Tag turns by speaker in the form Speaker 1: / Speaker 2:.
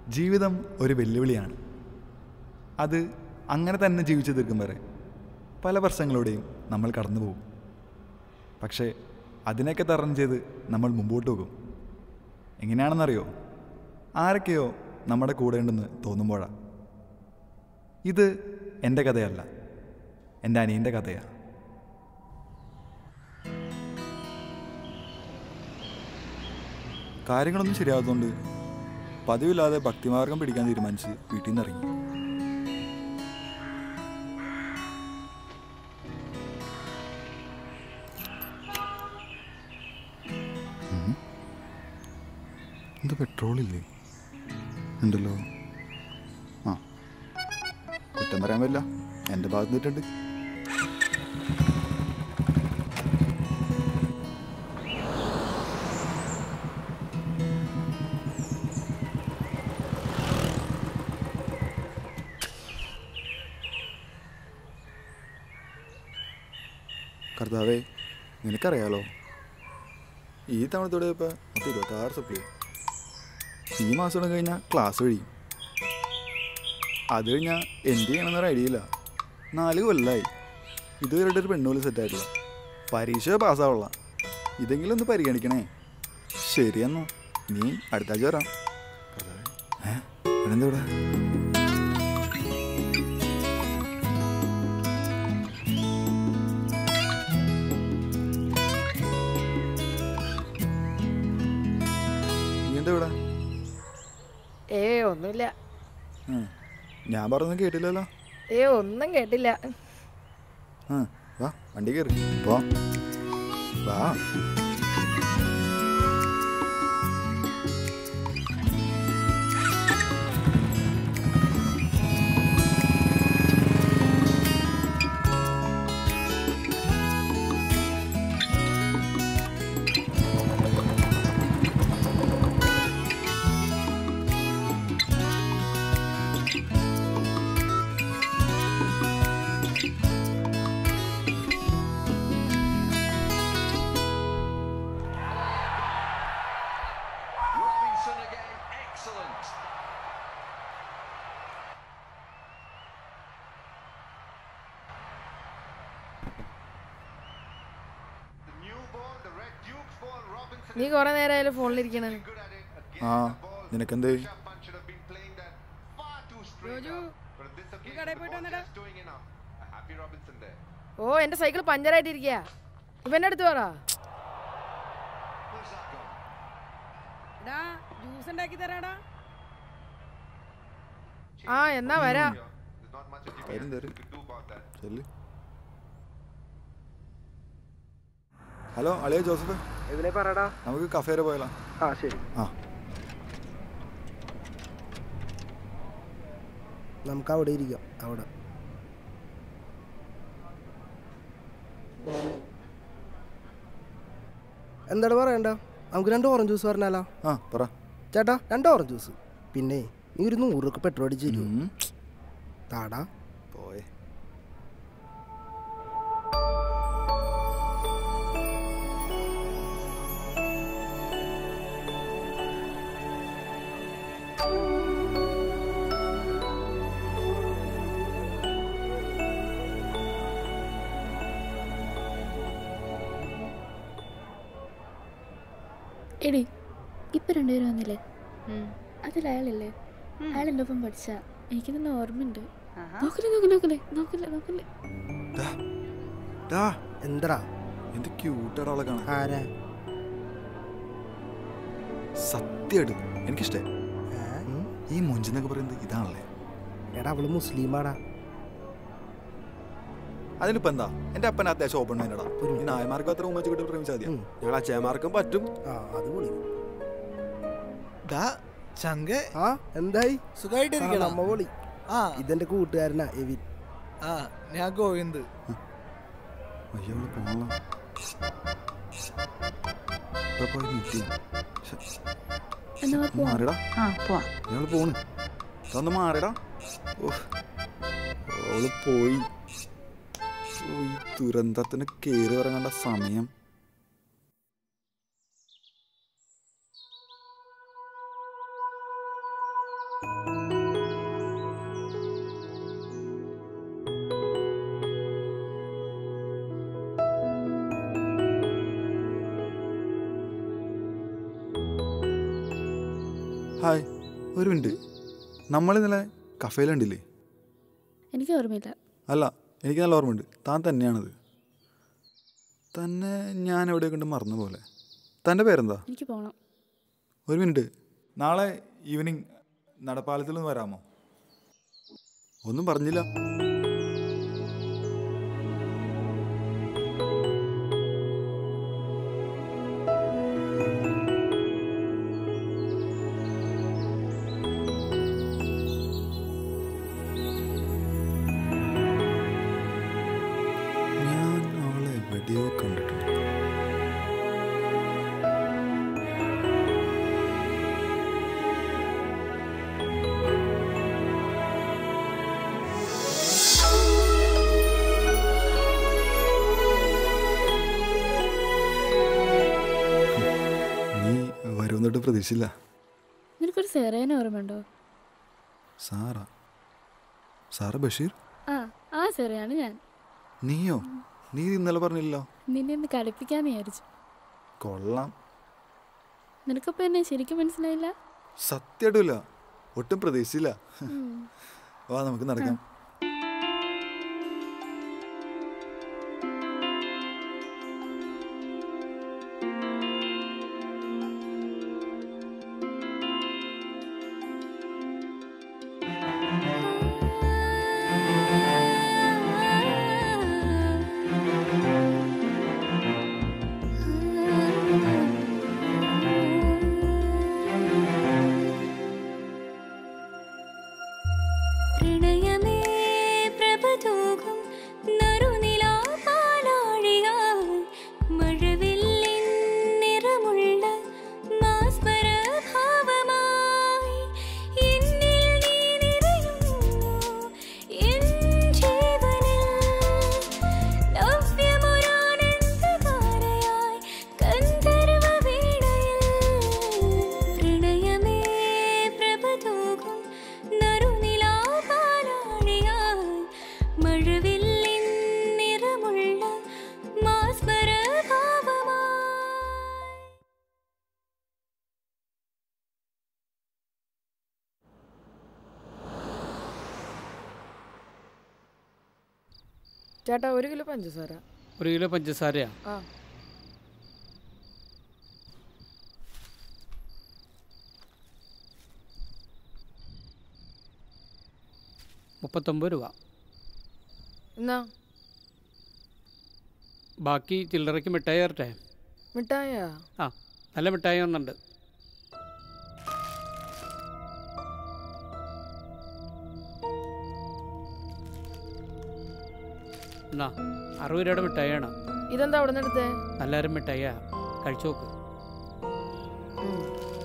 Speaker 1: ജീവിതം ഒരു വെല്ലുവിളിയാണ് അത് അങ്ങനെ തന്നെ ജീവിച്ചു തീർക്കും വരെ പല പ്രശ്നങ്ങളോടെയും നമ്മൾ കടന്നു പോകും പക്ഷേ അതിനെയൊക്കെ തരണം ചെയ്ത് നമ്മൾ മുമ്പോട്ട് പോകും എങ്ങനെയാണെന്നറിയോ ആരൊക്കെയോ നമ്മുടെ കൂടെ ഉണ്ടെന്ന് തോന്നുമ്പോഴാണ് ഇത് എൻ്റെ കഥയല്ല എൻ്റെ അനിയൻ്റെ കഥയാണ് കാര്യങ്ങളൊന്നും ശരിയാകാത്തതുകൊണ്ട് പതിവില്ലാതെ ഭക്തിമാർഗം പിടിക്കാൻ തീരുമാനിച്ച് വീട്ടിൽ നിന്ന് ഇറങ്ങി ഉം. ഇത് പെട്രോളില്ലേ ഉണ്ടല്ലോ ആ കുറ്റം പറയാൻ പറ്റില്ല എൻ്റെ ഭാഗത്ത് നിന്നിട്ടുണ്ട് കർത്താവേ നിനക്കറിയാലോ ഈ തവണത്തോടെ ഇപ്പോൾ പത്ത് ഇരുപത്താറ് സപ്ലൈ ഈ മാസം കഴിഞ്ഞാൽ ക്ലാസ് കഴിയും അത് കഴിഞ്ഞാൽ എന്ത് ചെയ്യണമെന്നൊരു ഐഡിയ ഇല്ല നാല് കൊല്ലമായി ഇതുവരെ ഒരു പെണ്ണുപോലും സെറ്റായിട്ടില്ല പരീക്ഷ പാസ്സാവുള്ള ഇതെങ്കിലും ഒന്ന് പരിഗണിക്കണേ ശരിയെന്നോ നീ അടുത്ത ആഴ്ച വരാം കർത്താവേ, ഏ ഇവനെന്താ ഇവിടെ നീ എന്താ ഇവിടെ
Speaker 2: ഏ ഒന്നുമില്ല
Speaker 1: ആ, ഞാൻ പറഞ്ഞൊന്നും കേട്ടില്ലല്ലോ
Speaker 2: ഏ ഒന്നും കേട്ടില്ല
Speaker 1: ആ വാ വണ്ടി കയറി പോ വാ
Speaker 3: Robinson again, excellent. The newborn, the Red Duke for Robinson.
Speaker 2: നീ കുറെ നേരമായാലും ഫോണിലിരിക്കണ
Speaker 3: Good at it.
Speaker 1: ആ
Speaker 3: Again, the ball.
Speaker 1: നിനക്കെന്തേ
Speaker 3: Rishabh Pant should have been playing that far too straight
Speaker 2: Joju,
Speaker 3: out. But this occasion,
Speaker 2: കടയിൽ
Speaker 3: the
Speaker 2: പോയിട്ട്
Speaker 3: ball
Speaker 2: വന്നെടാ.
Speaker 3: just doing enough. A happy Robinson there.
Speaker 2: ഓ എന്റെ cycle പഞ്ചറായിട്ടിരിക്കുക ഇവന്റെ അടുത്ത് പറ
Speaker 3: Who's that gone?
Speaker 2: Juice ഉണ്ടാക്കി തരാടാ
Speaker 3: Change
Speaker 2: ആ എന്നാ വരാം
Speaker 3: here. There's not much that you
Speaker 1: തരും,
Speaker 3: can
Speaker 1: തരും.
Speaker 3: could do about that.
Speaker 1: ചെല്ല് ഹലോ അളിയ ജോസഫ്
Speaker 4: ഇതിലെ പറടാ
Speaker 1: നമുക്ക് കഫേ വരെ പോയാലോ
Speaker 4: ആ ശരി
Speaker 1: ആ
Speaker 4: നമുക്ക് അവിടെ ഇരിക്കാം അവിടെ എന്താണ് പറയണ്ട നമുക്ക് രണ്ട് ഓറഞ്ച് ജ്യൂസ് പറഞ്ഞാലോ
Speaker 1: ആ പറ
Speaker 4: ചേട്ടാ രണ്ട് ഓറഞ്ച് ജ്യൂസ് പിന്നെ നീ ഒരു നൂറ് രൂപ പെട്രോൾ അടിച്ച് തരുമോ
Speaker 1: ഉം.
Speaker 4: താടാ
Speaker 1: പോയെ
Speaker 5: എടി ഇപ്പൊ രണ്ടുപേരും വന്നില്ലേ അതിൽ അയാളല്ലേ അയാൾ എൻ്റെ ഒപ്പം പഠിച്ച എനിക്ക് നല്ല ഓർമ്മയുണ്ട് നോക്കല്ലേ നോക്കല്ലേ നോക്കല്ലേ നോക്കല്ലേ നോക്കല്ലേ
Speaker 1: ഡാ, ഡാ,
Speaker 4: എന്തടാ
Speaker 1: എന്ത് ക്യൂട്ടാണ് അവളെ കാണാൻ
Speaker 4: ആരാ
Speaker 1: സത്യമായിട്ടും എനിക്കിഷ്ടേ
Speaker 4: ഏ?
Speaker 1: ഈ മൊഞ്ചെന്നൊക്കെ പറയുന്നത് ഇതാണല്ലേ
Speaker 4: എടാ അവള് മുസ്ലിമാടാ
Speaker 1: അതിനിപ്പോ എന്താ എന്റെ അപ്പൻ അത്യാവശ്യം ഓപ്പൺ മൈൻഡാ ഈ നായമാർക്ക് അത്ര ഉമ്മച്ച് കിട്ടി പ്രേമിച്ചാൽ മതിയാ
Speaker 4: ഉം.
Speaker 6: ഞങ്ങൾ അച്ഛന്മാർക്കും പറ്റും
Speaker 4: ആ അത് പൊളി
Speaker 7: ഡാ ചങ്ക
Speaker 4: ആ എന്തായി ആ,
Speaker 7: സുഖമായിട്ടിരിക്കണം
Speaker 4: നമ്മ പൊളി
Speaker 7: ആ
Speaker 4: ഇതെന്റെ കൂട്ടുകാരനാ എവിൻ
Speaker 7: ആ ഞാൻ ഗോവിന്ദ്
Speaker 1: അയ്യോ അവള് പോണല്ലോ ഇപ്പൊ പോയി നിൽക്കി
Speaker 5: എന്നാ വാ പോവാം
Speaker 1: മാറിടാ
Speaker 5: ആ പോവാം
Speaker 1: ഞങ്ങൾ പോണ് ഒന്ന് മാറിടാ ഓ അവള് പോയി ഓ, ഈ ദുരന്തത്തിന് കേറി ഇറങ്ങേണ്ട സമയം ഹായ് ഒരു മിനിറ്റ് നമ്മൾ ഇന്നലെ കഫേലുണ്ടില്ലേ
Speaker 5: എനിക്ക് ഓർമ്മയില്ല
Speaker 1: അല്ല എനിക്ക് നല്ല ഓർമ്മയുണ്ട് താൻ തന്നെയാണത് തന്നെ ഞാൻ എവിടെ കൊണ്ട് മറന്ന പോലെ തൻ്റെ പേരെന്താ
Speaker 5: എനിക്ക് പോകണം
Speaker 1: ഒരു മിനിറ്റ് നാളെ ഈവനിങ് നടപ്പാലത്തിൽ നിന്ന് വരാമോ ഒന്നും പറഞ്ഞില്ല ഞാൻ അവളെ എവിടെയോ കണ്ടിട്ടുണ്ട് നീ വരുമെന്നിട്ട് പ്രതീക്ഷിച്ചില്ല
Speaker 5: നിനക്കൊരു സെറേനെ ഓർമ്മയുണ്ടോ
Speaker 1: സാറ സാറ ബഷീർ
Speaker 5: ആ ആ സെറയാണ് ഞാൻ
Speaker 1: നീയോ നീ ഇത് ഇന്നലെ പറഞ്ഞില്ലല്ലോ
Speaker 5: നിന്നെ ഒന്ന് കളിപ്പിക്കാന്ന് വിചാരിച്ചു
Speaker 1: കൊള്ളാം
Speaker 5: നിനക്കപ്പോൾ എന്നെ ശരിക്കും മനസ്സിലായില്ല
Speaker 1: സത്യമായിട്ടുമില്ല ഒട്ടും പ്രതീക്ഷിച്ചില്ല വാ നമുക്ക് നടക്കാം
Speaker 6: പ്രണയമേ പ്രഭതൂകും നറുനിലാപാലാഴിയായി മഴവില്ലിൻ നിറമുള്ള മാസ്മരഭാവമായി എന്നിൽ നീ നിറയുന്നു എൻ ജീവനിൽ നവ്യമൊരാനന്ദധാരയായി ഗന്ധർവ വീണയിൽ പ്രണയമേ പ്രഭതൂകും നറുനിലാപാലാഴിയായി മഴവില്ലിൻ നിറമുള്ള മാസ്മരഭാവമായി
Speaker 2: ചേട്ടാ ഒരു കിലോ പഞ്ചസാര
Speaker 8: ഒരു കിലോ പഞ്ചസാരയാ
Speaker 2: ആ
Speaker 8: മുപ്പത്തൊമ്പത് രൂപ
Speaker 2: എന്നാ
Speaker 8: ബാക്കി ചില്ലറയ്ക്ക് മിഠായി തരട്ടെ
Speaker 2: മിഠായാ
Speaker 8: ആ നല്ല മിഠായി ഒന്നുണ്ട് എന്നാ അറുപത് രൂപയുടെ മിഠായിയാണ്
Speaker 2: ഇതെന്താ അവിടെ നിന്ന് എടുത്തേ
Speaker 8: നല്ലൊരു മിഠായിയാ കഴിച്ചു നോക്ക്
Speaker 2: ഉം.